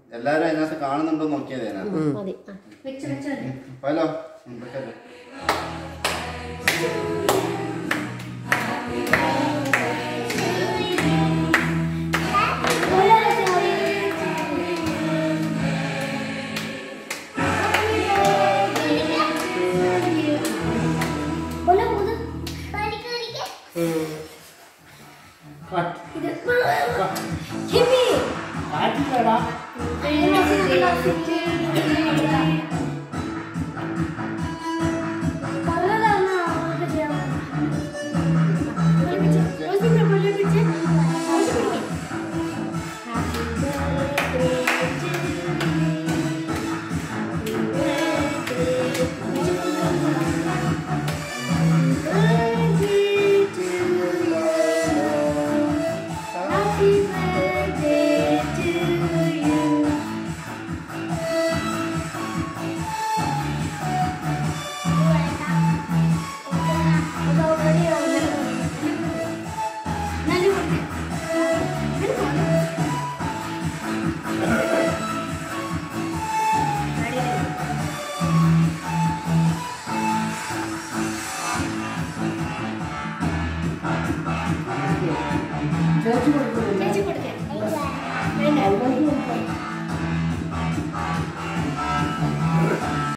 എല്ലാരും അതിനകത്ത് കാണുന്നുണ്ടോ നോക്കിയത് അതിനകത്ത് മതി ആ. വെച്ച് വെച്ച് മതി. ഹലോ ഉം, വെക്കട്ടെ. ബോലോ, ഊത്. ഇത്. ഹിപ്പി. പലതാണ് അവർക്ക് ചെയ്യാൻ ഒളിപ്പിച്ച്, ഒളിപ്പിച്ച്, ഒളിപ്പിച്ച്. ഒളിച്ച് പിടിക്ക്. Happy birthday to you. Happy birthday to you. Happy birthday to you. ചേച്ചി കൊടുക്കും